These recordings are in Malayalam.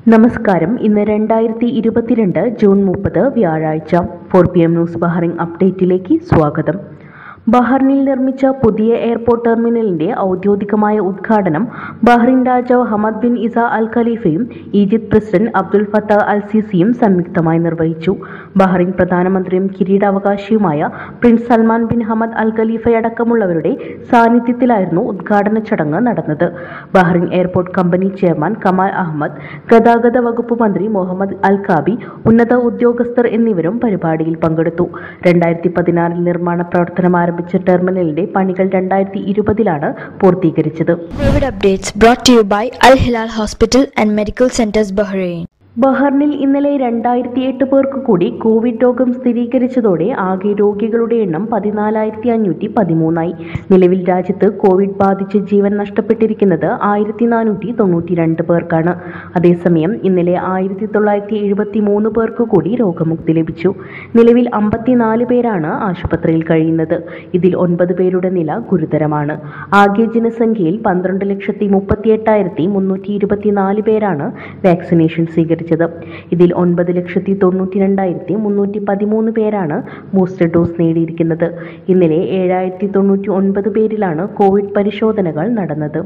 നമസ്കാരം ഇന്ന് രണ്ടായിരത്തി ഇരുപത്തിരണ്ട് ജൂൺ മുപ്പത് വ്യാഴാഴ്ച four P M news Bahrain അപ്ഡേറ്റിലേക്ക് സ്വാഗതം ബഹറിനിൽ നിർമ്മിച്ച പുതിയ എയർപോർട്ട് ടെർമിനലിന്റെ ഔദ്യോഗികമായ ഉദ്ഘാടനം ബഹ്റിൻ രാജാവ് ഹമദ് ബിൻ ഇസ അൽ ഖലീഫയും Egypt president Abdul Fatah Al സിസിയും സംയുക്തമായി നിർവഹിച്ചു ബഹ്റിൻ പ്രധാനമന്ത്രിയും കിരീടാവകാശിയുമായ prince Salman bin Hamad Al ഖലീഫയടക്കമുള്ളവരുടെ സാന്നിധ്യത്തിലായിരുന്നു ഉദ്ഘാടന ചടങ്ങ് നടന്നത് Bahrain airport company chairman Kamal Ahmed ഗതാഗത വകുപ്പ് മന്ത്രി മുഹമ്മദ് അൽ കാബി ഉന്നത ഉദ്യോഗസ്ഥർ എന്നിവരും പരിപാടിയിൽ പങ്കെടുത്തു രണ്ടായിരത്തി പതിനാറിൽ നിർമ്മാണ പ്രവർത്തനം ആരംഭിച്ച ടെർമിനലിന്റെ പണികൾ രണ്ടായിരത്തി ഇരുപതിലാണ് പൂർത്തീകരിച്ചത് COVID updates brought to you by Al Hilal Hospital and Medical Centers Bahrain. ബഹ്റിനിൽ ഇന്നലെ രണ്ടായിരത്തി എട്ട് പേർക്ക് കൂടി കോവിഡ് രോഗം സ്ഥിരീകരിച്ചതോടെ ആകെ രോഗികളുടെ എണ്ണം പതിനാലായിരത്തി അഞ്ഞൂറ്റി പതിമൂന്നായി നിലവിൽ രാജ്യത്ത് കോവിഡ് ബാധിച്ച് ജീവൻ നഷ്ടപ്പെട്ടിരിക്കുന്നത് ആയിരത്തി നാനൂറ്റി തൊണ്ണൂറ്റി രണ്ട് പേർക്കാണ് അതേസമയം ഇന്നലെ ആയിരത്തി തൊള്ളായിരത്തി എഴുപത്തി മൂന്ന് പേർക്ക് കൂടി രോഗമുക്തി ലഭിച്ചു നിലവിൽ അമ്പത്തിനാല് പേരാണ് ആശുപത്രിയിൽ കഴിയുന്നത് ഇതിൽ ഒൻപത് പേരുടെ നില ഗുരുതരമാണ് ആകെ ജനസംഖ്യയിൽ പന്ത്രണ്ട് ലക്ഷത്തി മുപ്പത്തി എട്ടായിരത്തി മുന്നൂറ്റി ഇരുപത്തിനാല് പേരാണ് വാക്സിനേഷൻ സ്വീകരിച്ചത് ഇതിൽ ഒൻപത് ലക്ഷത്തി തൊണ്ണൂറ്റി രണ്ടായിരത്തി മുന്നൂറ്റി പതിമൂന്ന് പേരാണ് ബൂസ്റ്റർ ഡോസ് നേടിയിരിക്കുന്നത് ഇന്നലെ ഏഴായിരത്തി തൊണ്ണൂറ്റി ഒൻപത് പേരിലാണ് കോവിഡ് പരിശോധനകൾ നടന്നത്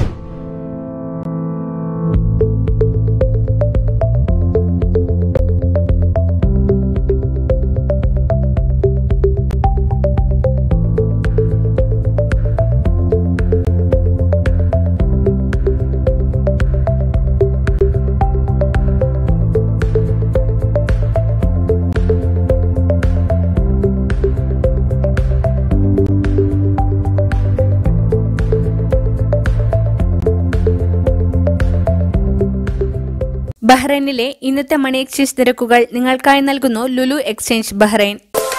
ബഹ്റൈനിലെ ഇന്നത്തെ മണി എക്സ്ചേഞ്ച് നിരക്കുകൾ നിങ്ങൾക്കായി നൽകുന്നു ലുലു എക്സ്ചേഞ്ച് ബഹ്റൈൻ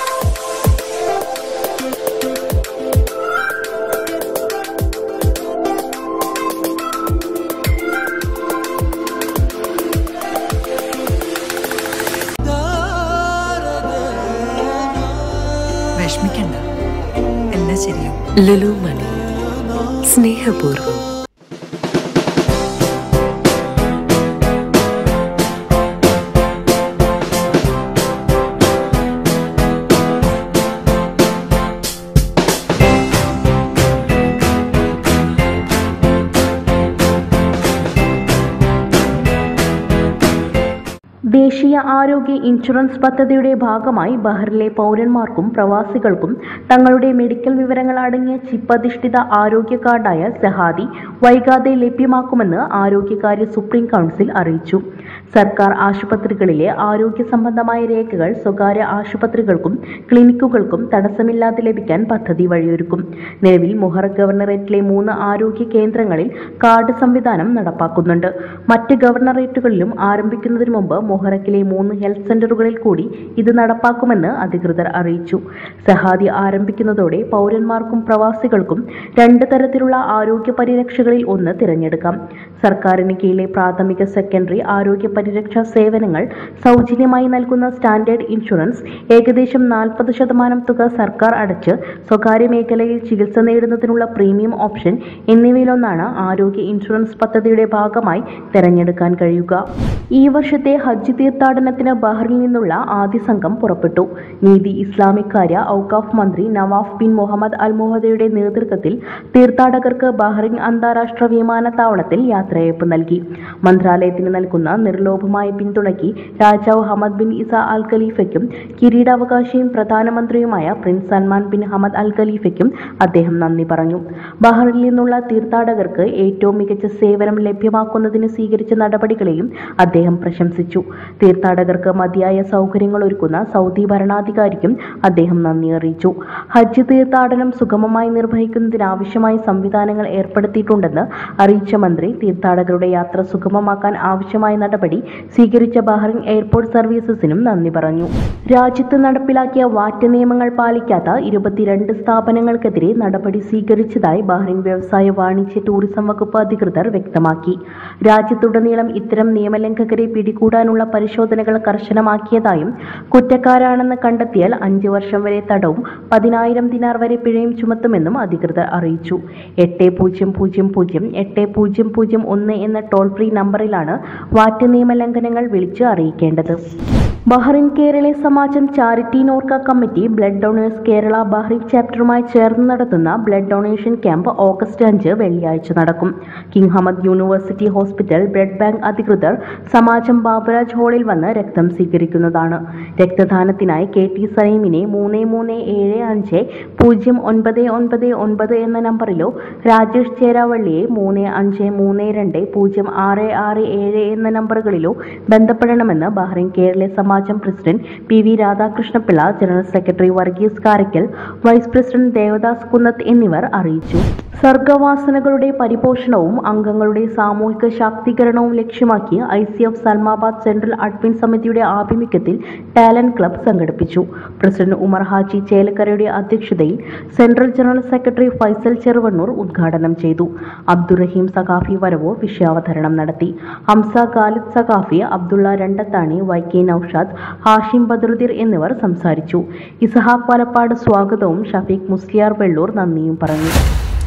വിഷമിക്കണ്ട എല്ലാം ശരിയാവും ലുലു മണി സ്നേഹപൂർവ്വം ദേശീയ ആരോഗ്യ ഇൻഷുറൻസ് പദ്ധതിയുടെ ഭാഗമായി ബഹ്റിലെ പൗരന്മാർക്കും പ്രവാസികൾക്കും തങ്ങളുടെ മെഡിക്കൽ വിവരങ്ങൾ അടങ്ങിയ ചിപ്പ് അധിഷ്ഠിത ആരോഗ്യ കാർഡായ സഹാദി വൈകാതെ ലഭ്യമാക്കുമെന്ന് ആരോഗ്യകാര്യ സുപ്രീം കൗൺസിൽ അറിയിച്ചു സർക്കാർ ആശുപത്രികളിലെ ആരോഗ്യ സംബന്ധമായ രേഖകൾ സ്വകാര്യ ആശുപത്രികൾക്കും ക്ലിനിക്കുകൾക്കും തടസ്സമില്ലാതെ ലഭിക്കാൻ പദ്ധതി വഴിയൊരുക്കും നിലവിൽ മുഹറ ഗവർണറേറ്റിലെ മൂന്ന് ആരോഗ്യ കേന്ദ്രങ്ങളിൽ കാർഡ് സംവിധാനം നടപ്പാക്കുന്നുണ്ട് മറ്റ് ഗവർണറേറ്റുകളിലും ആരംഭിക്കുന്നതിന് മുമ്പ് മൊഹറക്കിലെ മൂന്ന് ഹെൽത്ത് സെന്ററുകളിൽ കൂടി ഇത് നടപ്പാക്കുമെന്ന് അധികൃതർ അറിയിച്ചു സഹാദി ആരംഭിക്കുന്നതോടെ പൗരന്മാർക്കും പ്രവാസികൾക്കും രണ്ട് തരത്തിലുള്ള ആരോഗ്യ പരിരക്ഷകളിൽ ഒന്ന് തിരഞ്ഞെടുക്കാം സർക്കാരിന് കീഴിലെ പ്രാഥമിക സെക്കൻഡറി ആരോഗ്യ പരിരക്ഷാ സേവനങ്ങൾ സൗജന്യമായി നൽകുന്ന സ്റ്റാൻഡേർഡ് ഇൻഷുറൻസ് ഏകദേശം നാൽപ്പത് ശതമാനം തുക സർക്കാർ അടച്ച് സ്വകാര്യ മേഖലയിൽ ചികിത്സ നേടുന്നതിനുള്ള പ്രീമിയം ഓപ്ഷൻ എന്നിവയിലൊന്നാണ് ആരോഗ്യ ഇൻഷുറൻസ് പദ്ധതിയുടെ ഭാഗമായി തിരഞ്ഞെടുക്കാൻ കഴിയുക ഈ വർഷത്തെ ഹജ്ജ് തീർത്ഥാടനത്തിന് ബഹ്റിൽ നിന്നുള്ള ആദ്യ സംഘം പുറപ്പെട്ടു നീതി ഇസ്ലാമിക് കാര്യ ഔക്കാഫ് മന്ത്രി നവാഫ് ബിൻ മുഹമ്മദ് അൽ മുഹദയുടെ നേതൃത്വത്തിൽ തീർത്ഥാടകർക്ക് ബഹ്റിൻ അന്താരാഷ്ട്ര വിമാനത്താവളത്തിൽ യാത്രയയപ്പ് നൽകി മന്ത്രാലയത്തിന് നൽകുന്ന നിർലോഭമായ പിന്തുണയ്ക്ക് രാജാവ് ഹമദ് ബിൻ ഇസ അൽ ഖലീഫയ്ക്കും കിരീടാവകാശിയും പ്രധാനമന്ത്രിയുമായ prince Salman bin Hamad Al ഖലീഫയ്ക്കും അദ്ദേഹം നന്ദി പറഞ്ഞു ബഹ്റിനിൽ നിന്നുള്ള തീർത്ഥാടകർക്ക് ഏറ്റവും മികച്ച സേവനം ലഭ്യമാക്കുന്നതിന് സ്വീകരിച്ച നടപടികളെയും അദ്ദേഹം പ്രശംസിച്ചു തീർത്ഥാടകർക്ക് മതിയായ സൗകര്യങ്ങൾ ഒരുക്കുന്ന സൗദി ഭരണാധികാരിക്കും അദ്ദേഹം നന്ദി അറിയിച്ചു ഹജ്ജ് തീർത്ഥാടനം സുഗമമായി നിർവഹിക്കുന്നതിനാവശ്യമായ സംവിധാനങ്ങൾ ഏർപ്പെടുത്തിയിട്ടുണ്ടെന്ന് അറിയിച്ച മന്ത്രി തീർത്ഥാടകരുടെ യാത്ര സുഗമമാക്കാൻ ആവശ്യമായ നടപടി സ്വീകരിച്ച ബഹ്റിൻ എയർപോർട്ട് സർവീസസിനും നന്ദി പറഞ്ഞു രാജ്യത്ത് നടപ്പിലാക്കിയ വാറ്റ് നിയമങ്ങൾ പാലിക്കാത്ത ഇരുപത്തിരണ്ട് സ്ഥാപനങ്ങൾക്കെതിരെ നടപടി സ്വീകരിച്ചതായി ബഹ്റിൻ വ്യവസായ വാണിജ്യ ടൂറിസം വകുപ്പ് അധികൃതർ വ്യക്തമാക്കി രാജ്യത്തുടനീളം ഇത്തരം നിയമലംഘകരെ പിടികൂടാനുള്ള പരിശോധനകൾ കർശനമാക്കിയതായും കുറ്റക്കാരാണെന്ന് കണ്ടെത്തിയാൽ അഞ്ച് വർഷം വരെ തടവും പതിനായിരം ദിനാർ വരെ പിഴയും ചുമത്തുമെന്നും അധികൃതർ അറിയിച്ചു എട്ട് പൂജ്യം പൂജ്യം പൂജ്യം എട്ട് പൂജ്യം പൂജ്യം ഒന്ന് എന്ന ടോൾ ഫ്രീ നമ്പറിലാണ് വാറ്റ് നിയമ നിയമലംഘനങ്ങൾ വിളിച്ച് അറിയിക്കേണ്ടത് Bahrain Kerala Samajam charity Norka committee blood donors Kerala Bahrain ചാപ്റ്ററുമായി ചേർന്ന് നടത്തുന്ന ബ്ലഡ് ഡൊണേഷൻ ക്യാമ്പ് ഓഗസ്റ്റ് അഞ്ച് വെള്ളിയാഴ്ച നടക്കും King Hamad University Hospital blood bank അധികൃതർ സമാജം ബാബുരാജ് ഹാളിൽ വന്ന് രക്തം സ്വീകരിക്കുന്നതാണ് രക്തദാനത്തിനായി കെ ടി സലീമിനെ മൂന്ന് മൂന്ന് ഏഴ് അഞ്ച് പൂജ്യം ഒൻപത് ഒൻപത് ഒൻപത് എന്ന നമ്പറിലോ രാജേഷ് ചേരാവള്ളിയെ മൂന്ന് അഞ്ച് മൂന്ന് രണ്ട് പൂജ്യം ആറ് ആറ് ഏഴ് എന്ന നമ്പറുകളിലോ ബന്ധപ്പെടണമെന്ന് Bahrain Kerala Samajam president P V Radhakrishnapillai general secretary Varghese Karakkal vice president Devadas Kunnath എന്നിവർ അറിയിച്ചു സർഗവാസനകളുടെ പരിപോഷണവും അംഗങ്ങളുടെ സാമൂഹിക ശാക്തീകരണവും ലക്ഷ്യമാക്കി I C F Salmabad central admin സമിതിയുടെ ആഭിമുഖ്യത്തിൽ ടാലന്റ് ക്ലബ് സംഘടിപ്പിച്ചു പ്രസിഡന്റ് ഉമർ ഹാജി ചേലക്കരയുടെ അധ്യക്ഷതയിൽ central general secretary Faisal Cheruvannur ഉദ്ഘാടനം ചെയ്തു അബ്ദുറഹീം സഖാഫി വരവൂർ വിഷയാവതരണം നടത്തി ഹംസ ഖാലിദ് സഖാഫി അബ്ദുള്ള രണ്ടത്താണി വൈ കെ നൌഷാദ് ഹാഷിം ബദറുദ്ദീർ എന്നിവർ സംസാരിച്ചു ഇസഹാഖ് വലപ്പാട് സ്വാഗതവും ഷഫീഖ് മുസ്ലിയാർ വെള്ളൂർ നന്ദിയും പറഞ്ഞു